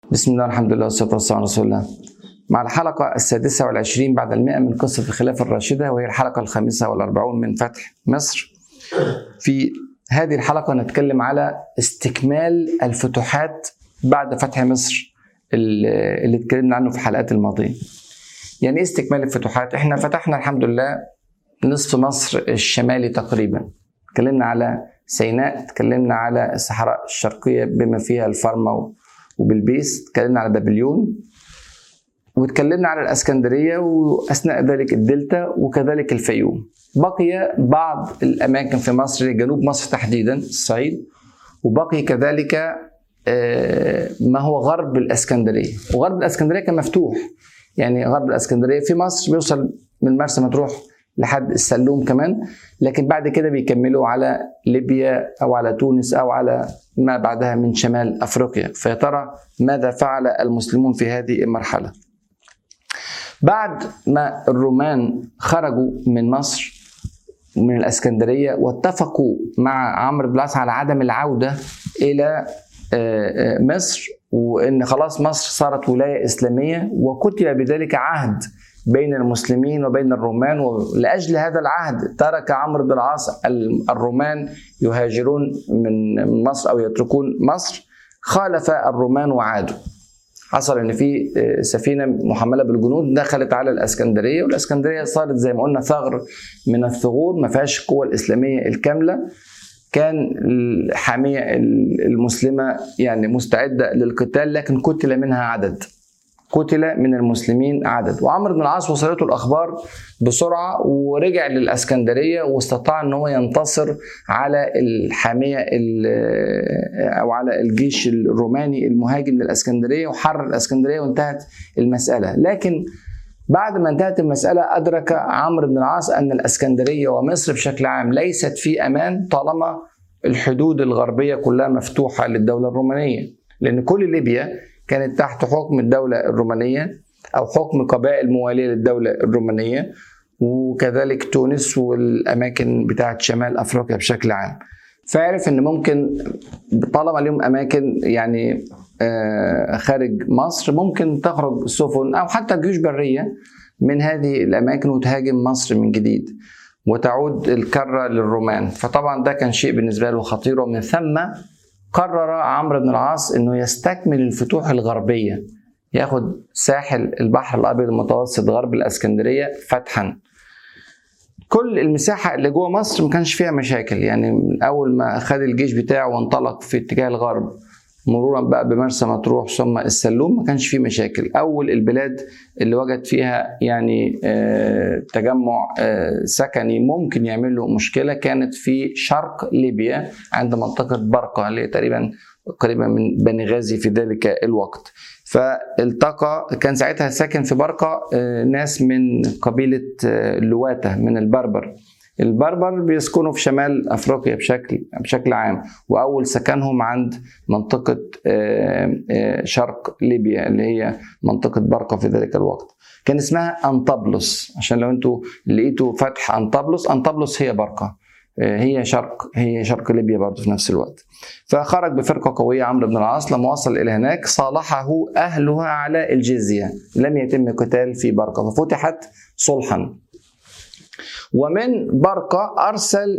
بسم الله الحمد لله والصلاة والسلام على رسول الله مع الحلقة السادسة والعشرين بعد المئة من قصة الخلافة الراشدة وهي الحلقة الخامسة والأربعون من فتح مصر في هذه الحلقة نتكلم على استكمال الفتوحات بعد فتح مصر اللي اللي اتكلمنا عنه في الحلقات الماضية يعني ايه استكمال الفتوحات احنا فتحنا الحمد لله نصف مصر الشمالي تقريبا اتكلمنا على سيناء اتكلمنا على الصحراء الشرقية بما فيها الفرما وبلبيس اتكلمنا على بابليون واتكلمنا على الاسكندريه واثناء ذلك الدلتا وكذلك الفيوم بقي بعض الاماكن في مصر جنوب مصر تحديدا الصعيد وبقي كذلك آه، ما هو غرب الاسكندريه وغرب الاسكندريه كان مفتوح يعني غرب الاسكندريه في مصر بيوصل من مرسى مطروح لحد السلوم كمان لكن بعد كده بيكملوا على ليبيا او على تونس او على ما بعدها من شمال افريقيا فيا ترى ماذا فعل المسلمون في هذه المرحله بعد ما الرومان خرجوا من مصر من الاسكندريه واتفقوا مع عمرو بن العاص على عدم العوده الى آه، آه، مصر وان خلاص مصر صارت ولايه اسلاميه وكتب بذلك عهد بين المسلمين وبين الرومان ولاجل هذا العهد ترك عمرو بن العاص الرومان يهاجرون من مصر او يتركون مصر خالف الرومان وعادوا حصل ان في سفينه محمله بالجنود دخلت على الاسكندريه والاسكندريه صارت زي ما قلنا ثغر من الثغور ما فيهاش القوه الاسلاميه الكامله كان الحاميه المسلمه يعني مستعده للقتال لكن قتل منها عدد قتل من المسلمين عدد وعمرو بن العاص وصلته الاخبار بسرعه ورجع للاسكندريه واستطاع ان هو ينتصر على الحاميه او على الجيش الروماني المهاجم للاسكندريه وحرر الاسكندريه وانتهت المساله لكن بعد ما انتهت المسألة أدرك عمرو بن العاص أن الأسكندرية ومصر بشكل عام ليست في أمان طالما الحدود الغربية كلها مفتوحة للدولة الرومانية لأن كل ليبيا كانت تحت حكم الدولة الرومانية أو حكم قبائل موالية للدولة الرومانية وكذلك تونس والأماكن بتاعة شمال أفريقيا بشكل عام فعرف ان ممكن طالما لهم اماكن يعني خارج مصر ممكن تخرج سفن او حتى جيوش بريه من هذه الاماكن وتهاجم مصر من جديد وتعود الكره للرومان فطبعا ده كان شيء بالنسبه له خطير ومن ثم قرر عمرو بن العاص انه يستكمل الفتوح الغربيه ياخد ساحل البحر الابيض المتوسط غرب الاسكندريه فتحا كل المساحه اللي جوه مصر ما كانش فيها مشاكل يعني من اول ما خد الجيش بتاعه وانطلق في اتجاه الغرب مرورا بقى بمرسى مطروح ثم السلوم ما كانش فيه مشاكل اول البلاد اللي وجد فيها يعني تجمع سكني ممكن يعمل له مشكله كانت في شرق ليبيا عند منطقه برقه اللي تقريبا قريبه من بني غازي في ذلك الوقت فالتقى كان ساعتها ساكن في برقه ناس من قبيله لواته من البربر البربر بيسكنوا في شمال افريقيا بشكل بشكل عام واول سكنهم عند منطقه شرق ليبيا اللي هي منطقه برقه في ذلك الوقت كان اسمها انطبلس عشان لو انتوا لقيتوا فتح انطبلس انطبلس هي برقه هي شرق هي شرق ليبيا برضه في نفس الوقت فخرج بفرقه قويه عمرو بن العاص لما وصل الى هناك صالحه اهلها على الجزيه لم يتم قتال في برقه ففتحت صلحا ومن برقة أرسل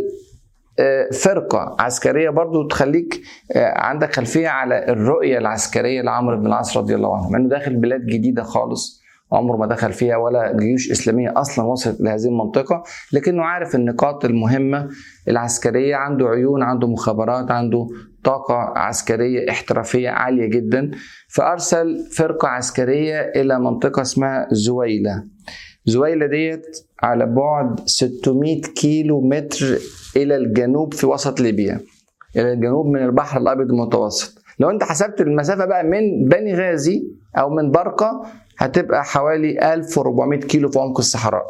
فرقة عسكرية برضو تخليك عندك خلفية على الرؤية العسكرية لعمرو بن العاص رضي الله عنه لأنه داخل بلاد جديدة خالص عمره ما دخل فيها ولا جيوش إسلامية أصلا وصلت لهذه المنطقة لكنه عارف النقاط المهمة العسكرية عنده عيون عنده مخابرات عنده طاقة عسكرية احترافية عالية جدا فأرسل فرقة عسكرية إلى منطقة اسمها زويلة زويلة ديت على بعد 600 كيلو متر إلى الجنوب في وسط ليبيا إلى الجنوب من البحر الأبيض المتوسط لو أنت حسبت المسافة بقى من بني غازي أو من برقة هتبقى حوالي 1400 كيلو في عمق الصحراء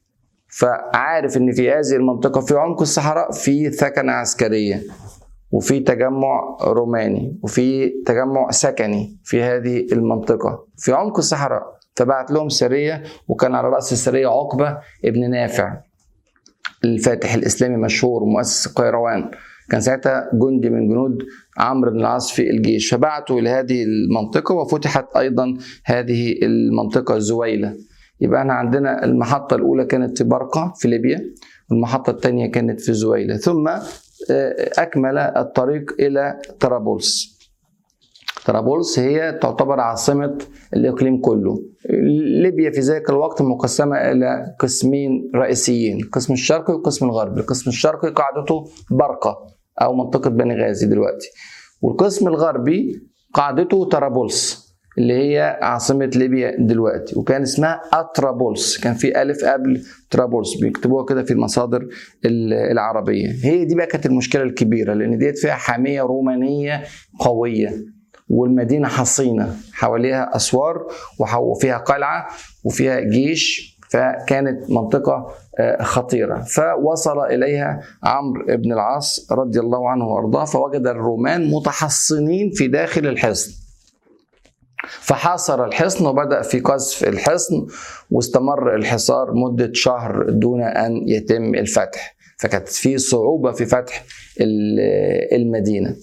فعارف ان في هذه المنطقة في عمق الصحراء في ثكنة عسكرية وفي تجمع روماني وفي تجمع سكني في هذه المنطقة في عمق الصحراء فبعت لهم سرية وكان على رأس السرية عقبة ابن نافع الفاتح الإسلامي مشهور ومؤسس القيروان كان ساعتها جندي من جنود عمرو بن العاص في الجيش فبعتوا الى هذه المنطقه وفتحت ايضا هذه المنطقه زويله يبقى احنا عندنا المحطه الاولى كانت في برقه في ليبيا والمحطه الثانيه كانت في زويله ثم اكمل الطريق الى طرابلس طرابلس هي تعتبر عاصمة الإقليم كله ليبيا في ذلك الوقت مقسمة إلى قسمين رئيسيين القسم الشرقي والقسم الغربي القسم الشرقي قاعدته برقة أو منطقة بني غازي دلوقتي والقسم الغربي قاعدته طرابلس اللي هي عاصمة ليبيا دلوقتي وكان اسمها أطرابلس كان في ألف قبل طرابلس بيكتبوها كده في المصادر العربية هي دي بقى كانت المشكلة الكبيرة لأن ديت فيها حامية رومانية قوية والمدينة حصينة حواليها أسوار وفيها قلعة وفيها جيش فكانت منطقة خطيرة فوصل إليها عمرو بن العاص رضي الله عنه وأرضاه فوجد الرومان متحصنين في داخل الحصن فحاصر الحصن وبدأ في قذف الحصن واستمر الحصار مدة شهر دون أن يتم الفتح فكانت في صعوبة في فتح المدينة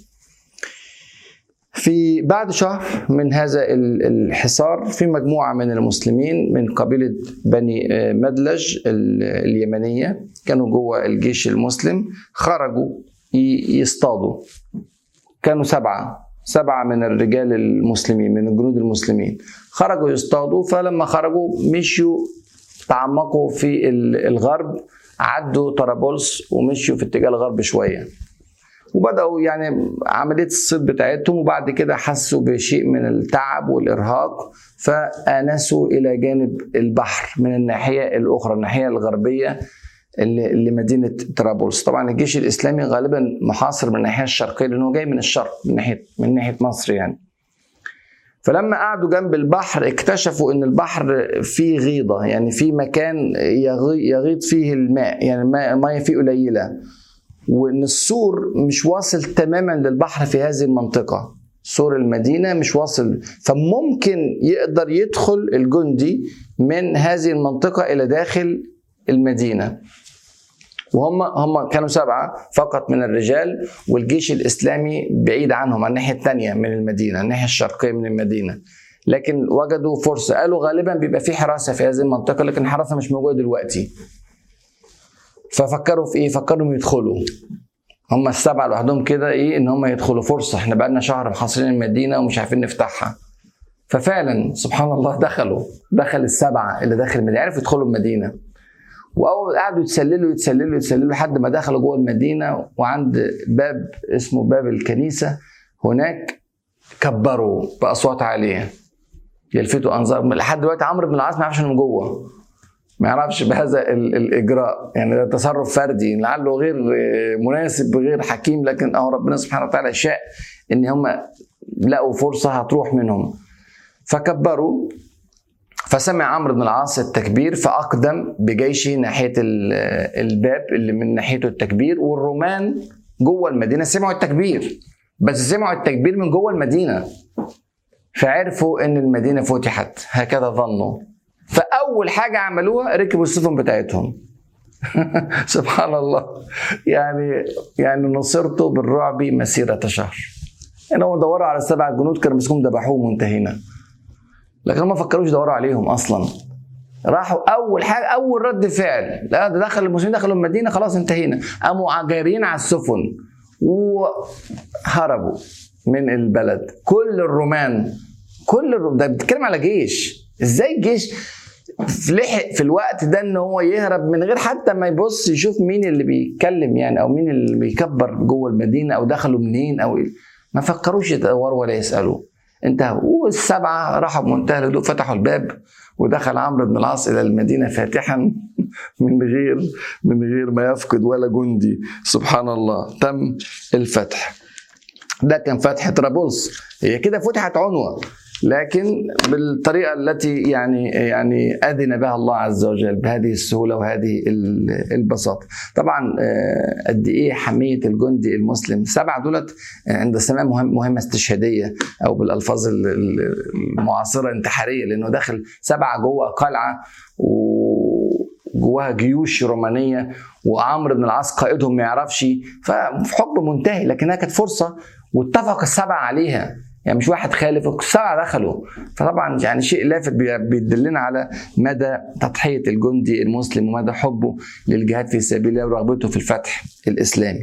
في بعد شهر من هذا الحصار في مجموعة من المسلمين من قبيلة بني مدلج اليمنية كانوا جوه الجيش المسلم خرجوا يصطادوا كانوا سبعة سبعة من الرجال المسلمين من الجنود المسلمين خرجوا يصطادوا فلما خرجوا مشوا تعمقوا في الغرب عدوا طرابلس ومشوا في اتجاه الغرب شوية وبداوا يعني عمليه الصيد بتاعتهم وبعد كده حسوا بشيء من التعب والارهاق فانسوا الى جانب البحر من الناحيه الاخرى الناحيه الغربيه لمدينه طرابلس طبعا الجيش الاسلامي غالبا محاصر من الناحيه الشرقيه لانه جاي من الشرق من ناحيه من ناحيه مصر يعني فلما قعدوا جنب البحر اكتشفوا ان البحر فيه غيضه يعني في مكان يغيض فيه الماء يعني الماء فيه قليله وان السور مش واصل تماما للبحر في هذه المنطقه سور المدينه مش واصل فممكن يقدر يدخل الجندي من هذه المنطقه الى داخل المدينه وهم هم كانوا سبعه فقط من الرجال والجيش الاسلامي بعيد عنهم على الناحيه الثانيه من المدينه الناحيه الشرقيه من المدينه لكن وجدوا فرصه قالوا غالبا بيبقى في حراسه في هذه المنطقه لكن الحراسه مش موجوده دلوقتي ففكروا في ايه؟ فكروا انهم يدخلوا هم السبعه لوحدهم كده ايه ان هم يدخلوا فرصه احنا بقالنا شهر محاصرين المدينه ومش عارفين نفتحها ففعلا سبحان الله دخلوا دخل السبعه اللي داخل المدينه عرفوا يدخلوا المدينه واول قعدوا يتسللوا يتسللوا يتسللوا لحد ما دخلوا جوه المدينه وعند باب اسمه باب الكنيسه هناك كبروا باصوات عاليه يلفتوا انظار لحد دلوقتي عمرو بن العاص ما يعرفش انهم جوه ما يعرفش بهذا الاجراء يعني ده تصرف فردي لعله غير مناسب غير حكيم لكن اهو ربنا سبحانه وتعالى شاء ان هم لقوا فرصه هتروح منهم فكبروا فسمع عمرو بن العاص التكبير فاقدم بجيشه ناحيه الباب اللي من ناحيته التكبير والرومان جوه المدينه سمعوا التكبير بس سمعوا التكبير من جوه المدينه فعرفوا ان المدينه فتحت هكذا ظنوا فاول حاجه عملوها ركبوا السفن بتاعتهم سبحان الله يعني يعني نصرت بالرعب مسيره شهر يعني هم دوروا على السبع جنود كانوا مسكهم ذبحوهم وانتهينا لكن هم ما فكروش يدوروا عليهم اصلا راحوا اول حاجه اول رد فعل لا ده دخل المسلمين دخلوا المدينه خلاص انتهينا قاموا جاريين على السفن وهربوا من البلد كل الرومان كل الرومان ده بتتكلم على جيش ازاي الجيش لحق في الوقت ده ان هو يهرب من غير حتى ما يبص يشوف مين اللي بيتكلم يعني او مين اللي بيكبر جوه المدينه او دخلوا منين او ما فكروش يدوروا ولا يسالوا انتهوا والسبعه راحوا بمنتهى الهدوء فتحوا الباب ودخل عمرو بن العاص الى المدينه فاتحا من غير من غير ما يفقد ولا جندي سبحان الله تم الفتح ده كان فتح طرابلس هي كده فتحت عنوه لكن بالطريقه التي يعني يعني اذن بها الله عز وجل بهذه السهوله وهذه البساطه. طبعا قد ايه حميه الجندي المسلم سبعه دولت عند السماء مهم مهمه استشهاديه او بالالفاظ المعاصره انتحاريه لانه داخل سبعه جوه قلعه و جواها جيوش رومانيه وعمرو بن العاص قائدهم ما يعرفش ففي حكم منتهي لكنها كانت فرصه واتفق السبعه عليها يعني مش واحد خالف السبعه دخلوا فطبعا يعني شيء لافت بيدلنا على مدى تضحيه الجندي المسلم ومدى حبه للجهاد في سبيل الله ورغبته في الفتح الاسلامي.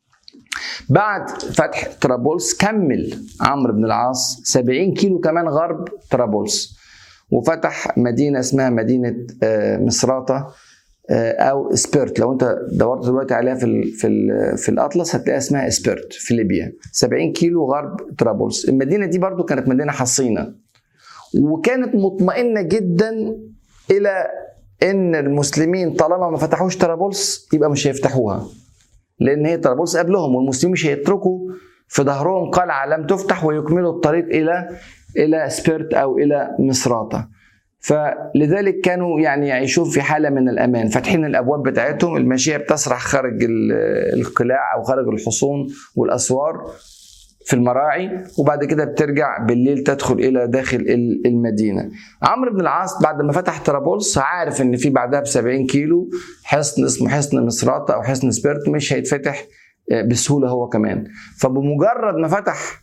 بعد فتح طرابلس كمل عمرو بن العاص 70 كيلو كمان غرب طرابلس وفتح مدينه اسمها مدينه مصراته او سبيرت لو انت دورت دلوقتي عليها في ال في ال في الاطلس هتلاقيها اسمها سبيرت في ليبيا 70 كيلو غرب طرابلس المدينه دي برضو كانت مدينه حصينه وكانت مطمئنه جدا الى ان المسلمين طالما ما فتحوش طرابلس يبقى مش هيفتحوها لان هي طرابلس قبلهم والمسلمين مش هيتركوا في ظهرهم قلعه لم تفتح ويكملوا الطريق الى الى سبيرت او الى مصراته فلذلك كانوا يعني يعيشون في حالة من الأمان فاتحين الأبواب بتاعتهم الماشية بتسرح خارج القلاع أو خارج الحصون والأسوار في المراعي وبعد كده بترجع بالليل تدخل إلى داخل المدينة عمرو بن العاص بعد ما فتح طرابلس عارف إن في بعدها ب 70 كيلو حصن اسمه حصن مصراته أو حصن سبيرت مش هيتفتح بسهولة هو كمان فبمجرد ما فتح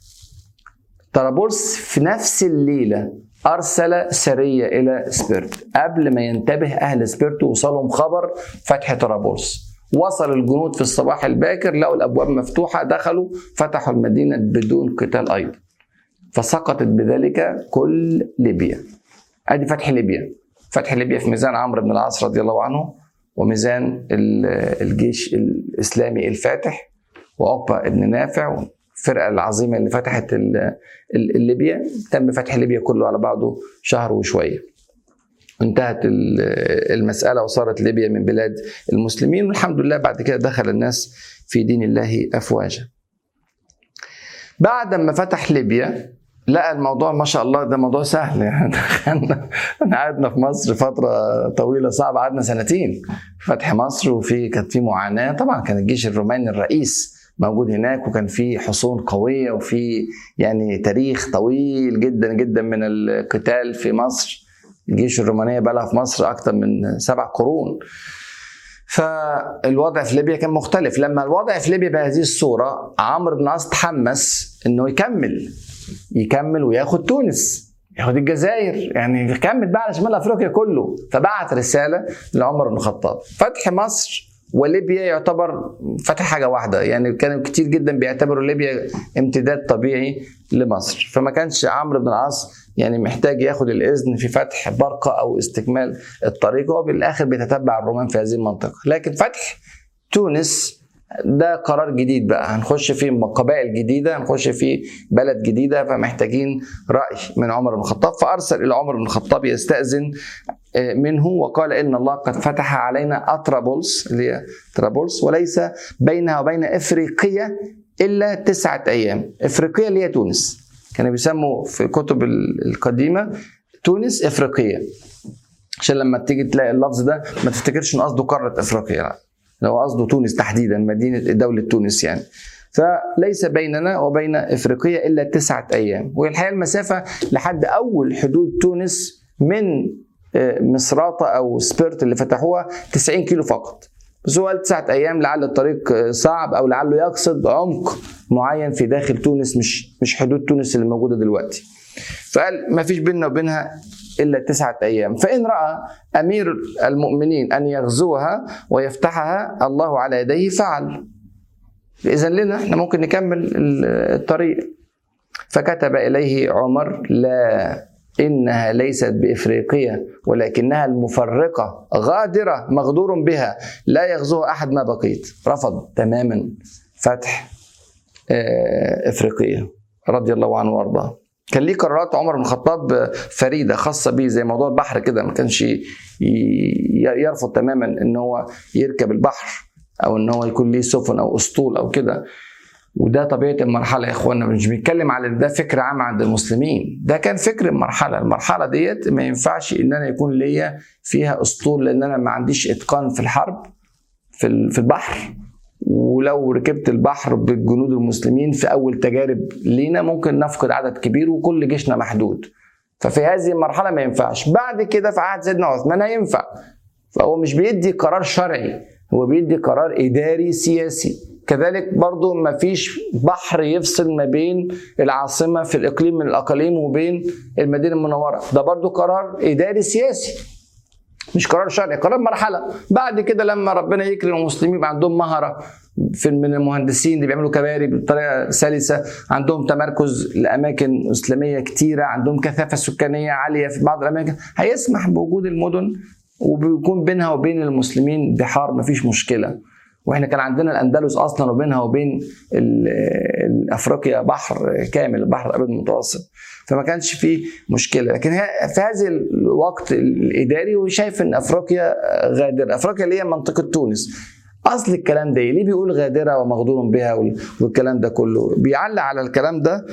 طرابلس في نفس الليلة أرسل سرية إلى سبيرت قبل ما ينتبه أهل سبيرت وصلهم خبر فتح طرابلس وصل الجنود في الصباح الباكر لقوا الأبواب مفتوحة دخلوا فتحوا المدينة بدون قتال أيضا فسقطت بذلك كل ليبيا أدي فتح ليبيا فتح ليبيا في ميزان عمرو بن العاص رضي الله عنه وميزان الجيش الإسلامي الفاتح وعقبة بن نافع الفرقه العظيمه اللي فتحت ليبيا تم فتح ليبيا كله على بعضه شهر وشويه انتهت المسألة وصارت ليبيا من بلاد المسلمين والحمد لله بعد كده دخل الناس في دين الله أفواجا بعد ما فتح ليبيا لقى الموضوع ما شاء الله ده موضوع سهل يعني احنا قعدنا في مصر فتره طويله صعبه قعدنا سنتين فتح مصر وفي كانت في معاناه طبعا كان الجيش الروماني الرئيس موجود هناك وكان في حصون قويه وفي يعني تاريخ طويل جدا جدا من القتال في مصر الجيش الرومانيه بقى لها في مصر اكثر من سبع قرون فالوضع في ليبيا كان مختلف لما الوضع في ليبيا بهذه الصوره عمرو بن العاص تحمس انه يكمل يكمل وياخد تونس ياخد الجزائر يعني يكمل بقى على شمال افريقيا كله فبعت رساله لعمر بن الخطاب فتح مصر وليبيا يعتبر فتح حاجه واحده يعني كانوا كتير جدا بيعتبروا ليبيا امتداد طبيعي لمصر فما كانش عمرو بن العاص يعني محتاج ياخد الاذن في فتح برقه او استكمال الطريق هو بالاخر بيتتبع الرومان في هذه المنطقه لكن فتح تونس ده قرار جديد بقى هنخش في قبائل جديده هنخش في بلد جديده فمحتاجين راي من عمر بن الخطاب فارسل الى عمر بن الخطاب يستاذن منه وقال ان الله قد فتح علينا اطرابلس اللي هي طرابلس وليس بينها وبين افريقيا الا تسعه ايام افريقيا اللي هي تونس كانوا بيسموا في الكتب القديمه تونس افريقيه عشان لما تيجي تلاقي اللفظ ده ما تفتكرش ان قصده قاره افريقيا لا لو قصده تونس تحديدا مدينه دوله تونس يعني فليس بيننا وبين افريقيا الا تسعه ايام وهي الحقيقه المسافه لحد اول حدود تونس من مصراته او سبيرت اللي فتحوها 90 كيلو فقط بس هو قال تسعة أيام لعل الطريق صعب أو لعله يقصد عمق معين في داخل تونس مش مش حدود تونس اللي موجودة دلوقتي. فقال ما فيش بيننا وبينها إلا تسعة أيام فإن رأى أمير المؤمنين أن يغزوها ويفتحها الله على يديه فعل إذا لنا احنا ممكن نكمل الطريق فكتب إليه عمر لا إنها ليست بإفريقية ولكنها المفرقة غادرة مغدور بها لا يغزوها أحد ما بقيت رفض تماما فتح إفريقية رضي الله عنه وأرضاه كان ليه قرارات عمر بن الخطاب فريدة خاصة بيه زي موضوع البحر كده ما كانش يرفض تماما ان هو يركب البحر او ان هو يكون ليه سفن او اسطول او كده وده طبيعه المرحله يا اخوانا مش بنتكلم على ده فكر عام عند المسلمين ده كان فكر المرحله المرحله ديت ما ينفعش ان انا يكون ليا فيها اسطول لان انا ما عنديش اتقان في الحرب في في البحر ولو ركبت البحر بالجنود المسلمين في اول تجارب لينا ممكن نفقد عدد كبير وكل جيشنا محدود ففي هذه المرحله ما ينفعش بعد كده في عهد سيدنا عثمان هينفع فهو مش بيدي قرار شرعي هو بيدي قرار اداري سياسي كذلك برضو ما فيش بحر يفصل ما بين العاصمه في الاقليم من الاقاليم وبين المدينه المنوره ده برضو قرار اداري سياسي مش قرار شرعي قرار مرحله بعد كده لما ربنا يكرم المسلمين يبقى عندهم مهره في من المهندسين اللي بيعملوا كباري بطريقه سلسه عندهم تمركز لاماكن اسلاميه كتيره عندهم كثافه سكانيه عاليه في بعض الاماكن هيسمح بوجود المدن وبيكون بينها وبين المسلمين بحار مفيش مشكله واحنا كان عندنا الاندلس اصلا وبينها وبين افريقيا بحر كامل البحر الابيض المتوسط فما كانش فيه مشكله لكن في هذا الوقت الاداري وشايف ان افريقيا غادره افريقيا اللي هي منطقه تونس اصل الكلام ده ليه بيقول غادره ومغدور بها والكلام ده كله بيعلق على الكلام ده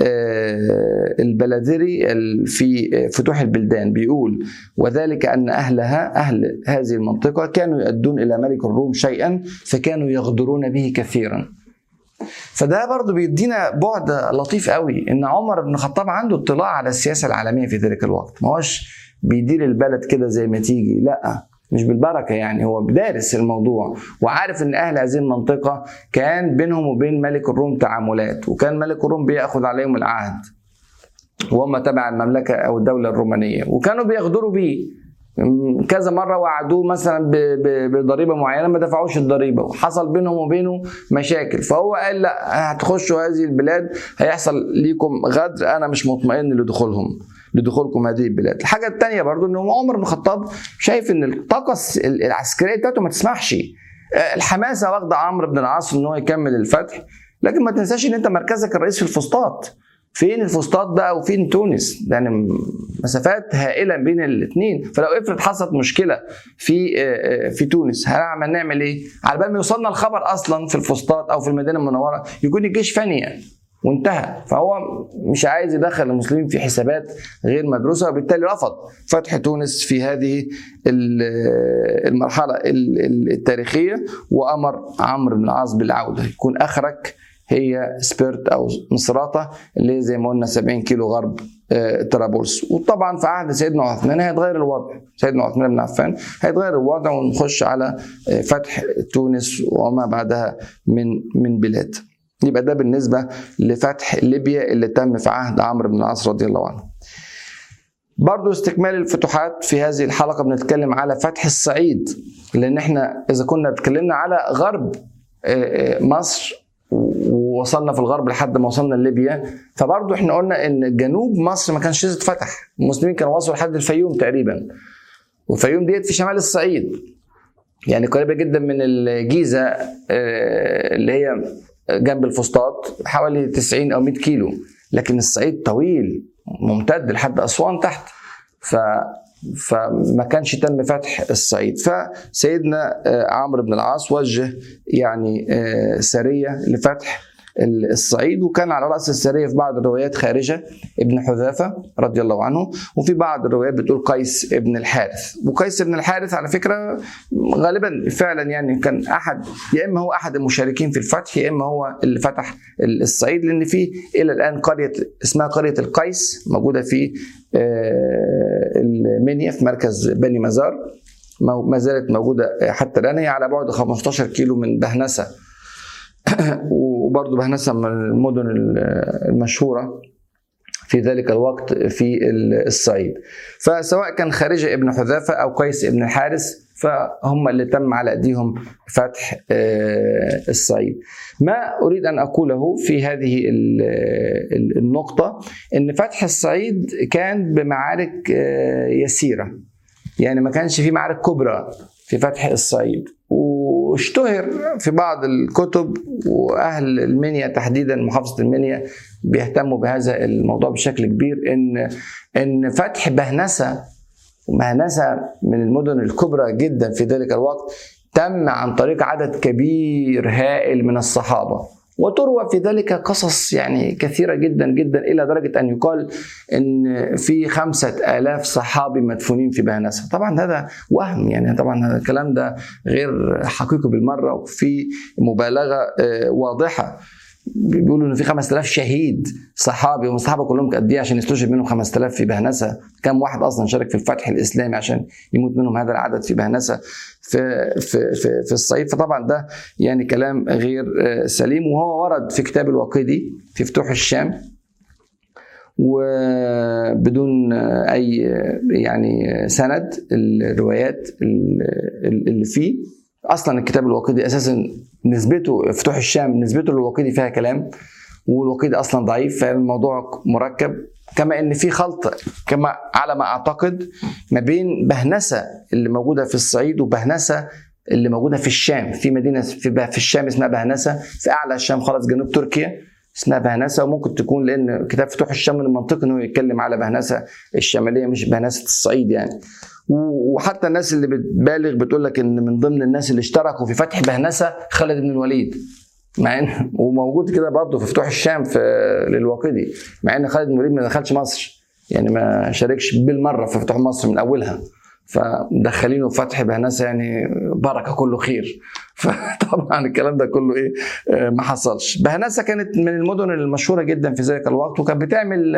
البلادري في فتوح البلدان بيقول وذلك ان اهلها اهل هذه المنطقه كانوا يؤدون الى ملك الروم شيئا فكانوا يغدرون به كثيرا فده برضه بيدينا بعد لطيف قوي ان عمر بن الخطاب عنده اطلاع على السياسه العالميه في ذلك الوقت ما هوش بيدير البلد كده زي ما تيجي لا مش بالبركه يعني هو دارس الموضوع وعارف ان اهل هذه المنطقه كان بينهم وبين ملك الروم تعاملات وكان ملك الروم بياخذ عليهم العهد وهم تبع المملكه او الدوله الرومانيه وكانوا بيغدروا بيه كذا مره وعدوه مثلا بضريبه معينه ما دفعوش الضريبه وحصل بينهم وبينه مشاكل فهو قال لا هتخشوا هذه البلاد هيحصل ليكم غدر انا مش مطمئن لدخولهم لدخولكم هذه البلاد الحاجه الثانيه برضو ان عمر بن الخطاب شايف ان الطاقه العسكريه بتاعته ما تسمحش الحماسه واخده عمرو بن العاص ان هو يكمل الفتح لكن ما تنساش ان انت مركزك الرئيس في الفسطاط فين الفسطاط بقى وفين تونس يعني مسافات هائله بين الاثنين فلو افرض حصلت مشكله في في تونس هنعمل نعمل ايه على بال ما يوصلنا الخبر اصلا في الفسطاط او في المدينه المنوره يكون الجيش فانيه وانتهى فهو مش عايز يدخل المسلمين في حسابات غير مدروسه وبالتالي رفض فتح تونس في هذه المرحله التاريخيه وامر عمرو بن العاص بالعوده يكون اخرك هي سبيرت او مصراته اللي هي زي ما قلنا 70 كيلو غرب طرابلس وطبعا في عهد سيدنا عثمان هيتغير الوضع سيدنا عثمان بن عفان هيتغير الوضع ونخش على فتح تونس وما بعدها من من بلاد يبقى ده بالنسبة لفتح ليبيا اللي تم في عهد عمرو بن العاص رضي الله عنه برضو استكمال الفتوحات في هذه الحلقة بنتكلم على فتح الصعيد لأن احنا إذا كنا اتكلمنا على غرب مصر ووصلنا في الغرب لحد ما وصلنا لليبيا فبرضو احنا قلنا ان جنوب مصر ما كانش لسه اتفتح المسلمين كانوا وصلوا لحد الفيوم تقريبا والفيوم ديت في شمال الصعيد يعني قريبة جدا من الجيزة اللي هي جنب الفسطاط حوالي 90 او 100 كيلو لكن الصعيد طويل ممتد لحد اسوان تحت ف فما كانش تم فتح الصعيد فسيدنا عمرو بن العاص وجه يعني سريه لفتح الصعيد وكان على راس السريه في بعض الروايات خارجه ابن حذافه رضي الله عنه وفي بعض الروايات بتقول قيس ابن الحارث وقيس ابن الحارث على فكره غالبا فعلا يعني كان احد يا اما هو احد المشاركين في الفتح يا اما هو اللي فتح الصعيد لان في الى الان قريه اسمها قريه القيس موجوده في المنيا في مركز بني مزار ما زالت موجوده حتى الان هي على بعد 15 كيلو من بهنسه وبرضه بهنسة من المدن المشهورة في ذلك الوقت في الصعيد فسواء كان خارجة ابن حذافة أو قيس ابن الحارس فهم اللي تم على أيديهم فتح الصعيد ما أريد أن أقوله في هذه النقطة أن فتح الصعيد كان بمعارك يسيرة يعني ما كانش في معارك كبرى في فتح الصعيد واشتهر في بعض الكتب واهل المنيا تحديدا محافظه المنيا بيهتموا بهذا الموضوع بشكل كبير ان ان فتح بهنسه ومهنسه من المدن الكبرى جدا في ذلك الوقت تم عن طريق عدد كبير هائل من الصحابه وتروى في ذلك قصص يعني كثيرة جدا جدا إلى درجة أن يقال أن في خمسة آلاف صحابي مدفونين في بهنسة طبعا هذا وهم يعني طبعا هذا الكلام ده غير حقيقي بالمرة وفي مبالغة واضحة بيقولوا ان في 5000 شهيد صحابي هم الصحابه كلهم قد ايه عشان يستشهد منهم 5000 في بهنسه كم واحد اصلا شارك في الفتح الاسلامي عشان يموت منهم هذا العدد في بهنسه في في في, في الصعيد فطبعا ده يعني كلام غير سليم وهو ورد في كتاب الواقدي في فتوح الشام وبدون اي يعني سند الروايات اللي فيه اصلا الكتاب الواقدي اساسا نسبته فتوح الشام نسبته للواقدي فيها كلام والواقدي اصلا ضعيف فالموضوع مركب كما ان في خلط كما على ما اعتقد ما بين بهنسه اللي موجوده في الصعيد وبهنسه اللي موجوده في الشام في مدينه في, في الشام اسمها بهنسه في اعلى الشام خالص جنوب تركيا اسمها بهنسه وممكن تكون لان كتاب فتوح الشام من المنطقي انه يتكلم على بهنسه الشماليه مش بهنسه الصعيد يعني وحتى الناس اللي بتبالغ بتقول لك ان من ضمن الناس اللي اشتركوا في فتح بهنسه خالد بن الوليد مع ان وموجود كده برضه في فتوح الشام في للواقدي مع ان خالد بن الوليد ما دخلش مصر يعني ما شاركش بالمره في فتوح مصر من اولها فمدخلينه في فتح بهنسه يعني بركه كله خير فطبعا الكلام ده كله ايه ما حصلش بهنسه كانت من المدن المشهوره جدا في ذلك الوقت وكانت بتعمل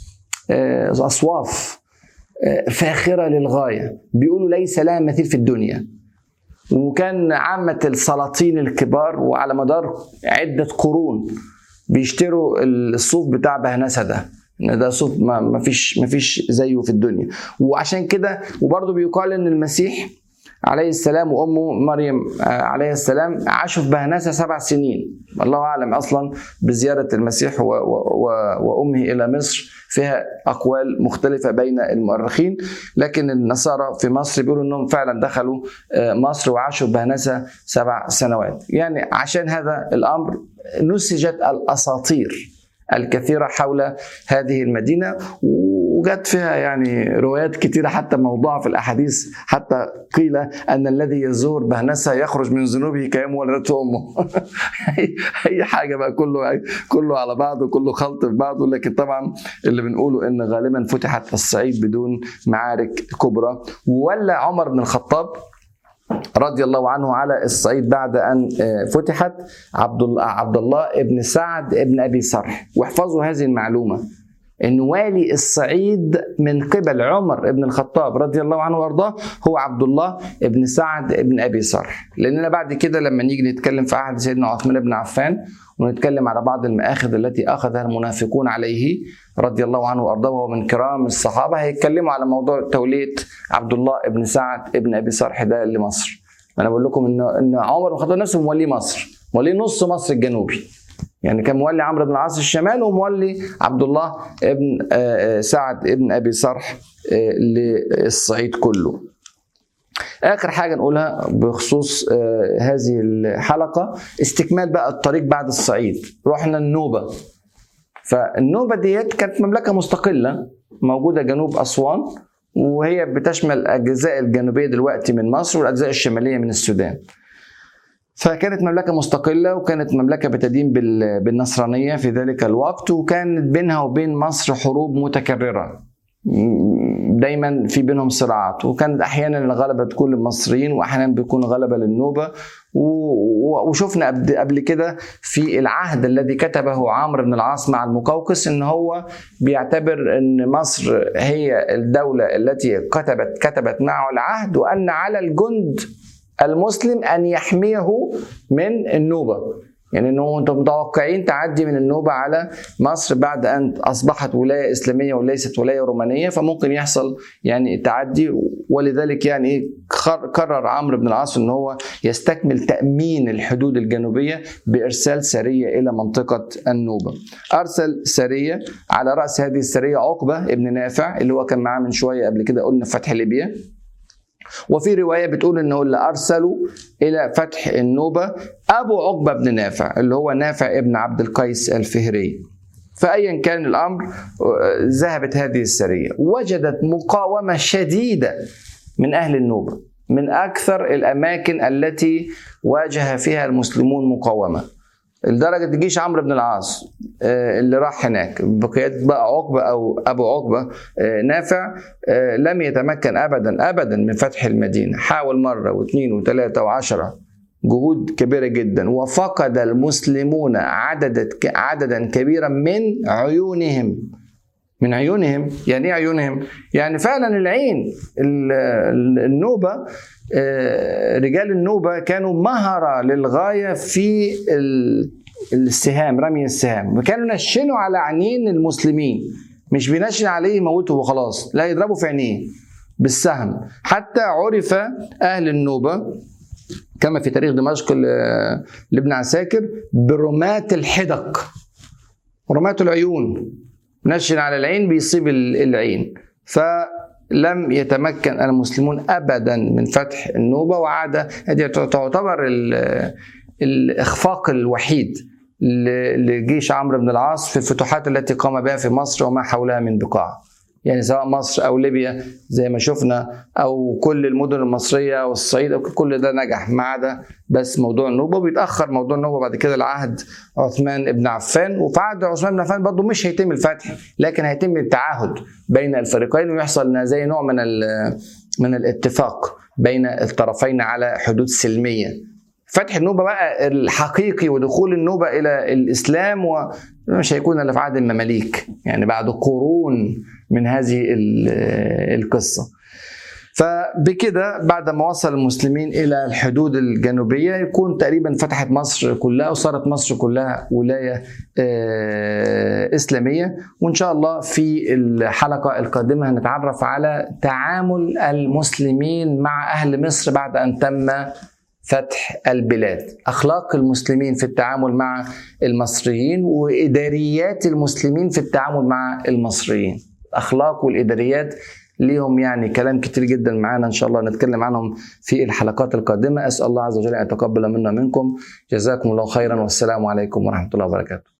اصواف فاخره للغايه بيقولوا ليس لها مثيل في الدنيا وكان عامة السلاطين الكبار وعلى مدار عدة قرون بيشتروا الصوف بتاع بهنسة ده ان ده صوف ما فيش ما فيش زيه في الدنيا وعشان كده وبرضه بيقال ان المسيح عليه السلام وامه مريم عليه السلام عاشوا في بهنسه سبع سنين الله اعلم اصلا بزياره المسيح و و وامه الى مصر فيها اقوال مختلفه بين المؤرخين لكن النصارى في مصر بيقولوا انهم فعلا دخلوا مصر وعاشوا بهنسه سبع سنوات يعني عشان هذا الامر نسجت الاساطير الكثيره حول هذه المدينه وجت فيها يعني روايات كثيره حتى موضوعه في الاحاديث حتى قيل ان الذي يزور بهنسه يخرج من ذنوبه كيوم ولدته امه اي حاجه بقى كله كله على بعضه كله خلط في بعضه لكن طبعا اللي بنقوله ان غالبا فتحت الصعيد بدون معارك كبرى وولى عمر بن الخطاب رضي الله عنه على الصعيد بعد ان فتحت عبد الله عبد الله ابن سعد ابن ابي صرح واحفظوا هذه المعلومه ان والي الصعيد من قبل عمر بن الخطاب رضي الله عنه وارضاه هو عبد الله بن سعد بن ابي صرح لاننا بعد كده لما نيجي نتكلم في عهد سيدنا عثمان بن عفان ونتكلم على بعض المآخذ التي أخذها المنافقون عليه رضي الله عنه وأرضاه وهو من كرام الصحابة هيتكلموا على موضوع تولية عبد الله بن سعد بن أبي صرح ده لمصر أنا بقول لكم إن إن عمر بن الخطاب نفسه مولي مصر مولي نص مصر الجنوبي يعني كان مولي عمرو بن العاص الشمال ومولي عبد الله بن سعد بن ابي صرح للصعيد كله اخر حاجه نقولها بخصوص هذه الحلقه استكمال بقى الطريق بعد الصعيد رحنا النوبه فالنوبه ديت كانت مملكه مستقله موجوده جنوب اسوان وهي بتشمل الاجزاء الجنوبيه دلوقتي من مصر والاجزاء الشماليه من السودان فكانت مملكة مستقلة وكانت مملكة بتدين بالنصرانية في ذلك الوقت وكانت بينها وبين مصر حروب متكررة دايما في بينهم صراعات وكانت احيانا الغلبه تكون للمصريين واحيانا بيكون غلبه للنوبه وشفنا قبل كده في العهد الذي كتبه عمرو بن العاص مع المقوقس ان هو بيعتبر ان مصر هي الدوله التي كتبت كتبت معه العهد وان على الجند المسلم ان يحميه من النوبه يعني انه انتم متوقعين تعدي من النوبه على مصر بعد ان اصبحت ولايه اسلاميه وليست ولايه رومانيه فممكن يحصل يعني تعدي ولذلك يعني قرر عمرو بن العاص ان هو يستكمل تامين الحدود الجنوبيه بارسال سريه الى منطقه النوبه. ارسل سريه على راس هذه السريه عقبه ابن نافع اللي هو كان معاه من شويه قبل كده قلنا فتح ليبيا وفي روايه بتقول انه اللي ارسلوا الى فتح النوبه ابو عقبه بن نافع اللي هو نافع ابن عبد القيس الفهري فايا كان الامر ذهبت هذه السريه وجدت مقاومه شديده من اهل النوبه من اكثر الاماكن التي واجه فيها المسلمون مقاومه لدرجه جيش عمرو بن العاص اللي راح هناك بقياده بقى عقبه او ابو عقبه نافع لم يتمكن ابدا ابدا من فتح المدينه حاول مره واثنين وثلاثه وعشره جهود كبيره جدا وفقد المسلمون عددا عددا كبيرا من عيونهم من عيونهم يعني ايه عيونهم يعني فعلا العين النوبه رجال النوبه كانوا مهره للغايه في السهام رمي السهام وكانوا نشنوا على عينين المسلمين مش بينشن عليه يموته وخلاص لا يضربوا في عينيه بالسهم حتى عرف اهل النوبه كما في تاريخ دمشق لابن عساكر برماة الحدق رماة العيون نشن على العين بيصيب العين فلم يتمكن المسلمون ابدا من فتح النوبه وعاد هذه تعتبر الاخفاق الوحيد لجيش عمرو بن العاص في الفتوحات التي قام بها في مصر وما حولها من بقاع يعني سواء مصر او ليبيا زي ما شفنا او كل المدن المصريه او الصعيد أو كل ده نجح ما عدا بس موضوع النوبه بيتاخر موضوع النوبه بعد كده لعهد عثمان بن عفان وفي عهد عثمان بن عفان برضه مش هيتم الفتح لكن هيتم التعاهد بين الفريقين ويحصل زي نوع من من الاتفاق بين الطرفين على حدود سلميه فتح النوبه بقى الحقيقي ودخول النوبه الى الاسلام ومش هيكون الا في عهد المماليك يعني بعد قرون من هذه القصه فبكده بعد ما وصل المسلمين الى الحدود الجنوبيه يكون تقريبا فتحت مصر كلها وصارت مصر كلها ولايه اسلاميه وان شاء الله في الحلقه القادمه هنتعرف على تعامل المسلمين مع اهل مصر بعد ان تم فتح البلاد اخلاق المسلمين في التعامل مع المصريين واداريات المسلمين في التعامل مع المصريين الاخلاق والاداريات ليهم يعني كلام كتير جدا معانا ان شاء الله نتكلم عنهم في الحلقات القادمه اسال الله عز وجل ان يتقبل منا منكم جزاكم الله خيرا والسلام عليكم ورحمه الله وبركاته